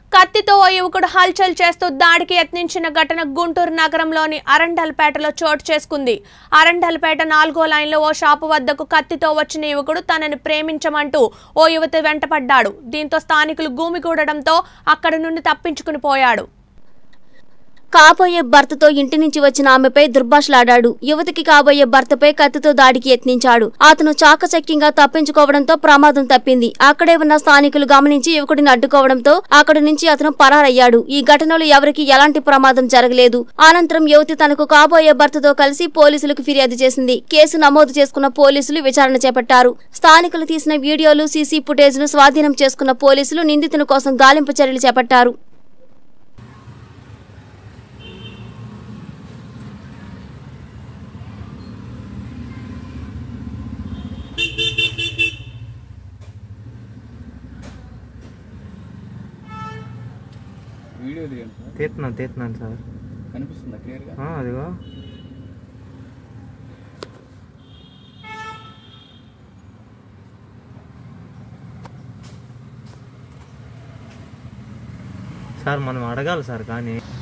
కత్తితో ఓ యువకుడు హల్చల్ చేస్తూ దాడికి యత్నించిన ఘటన గుంటూరు నగరంలోని అరండల్పేటలో చోటు చేసుకుంది అరండల్పేట నాలుగో లైన్లో ఓ షాపు వద్దకు కత్తితో వచ్చిన యువకుడు తనని ప్రేమించమంటూ ఓ యువతి వెంటపడ్డాడు దీంతో స్థానికులు గూమిగూడడంతో అక్కడి నుండి తప్పించుకుని పోయాడు కాబోయే భర్తతో ఇంటి నుంచి వచ్చిన ఆమెపై దుర్భాషలాడాడు యువతికి కాబోయే భర్తపై కత్తితో దాడికి యత్నించాడు అతను చాకచక్యంగా తప్పించుకోవడంతో ప్రమాదం తప్పింది అక్కడే ఉన్న స్థానికులు గమనించి యువకుడిని అడ్డుకోవడంతో అక్కడి నుంచి అతను పరారయ్యాడు ఈ ఘటనలో ఎవరికీ ఎలాంటి ప్రమాదం జరగలేదు అనంతరం యువతి తనకు కాబోయే భర్తతో కలిసి పోలీసులకు ఫిర్యాదు చేసింది కేసు నమోదు చేసుకున్న పోలీసులు విచారణ చేపట్టారు స్థానికులు తీసిన వీడియోలు సీసీ ఫుటేజ్ ను స్వాధీనం చేసుకున్న పోలీసులు నిందితుని కోసం గాలింపు చర్యలు చేపట్టారు వీడియో తీయండి సార్ తీస్తున్నాను తీస్తున్నాను సార్ కనిపిస్తుందా క్లియర్గా ఆ, అదిగో సార్ మనం అడగాలి సార్ కానీ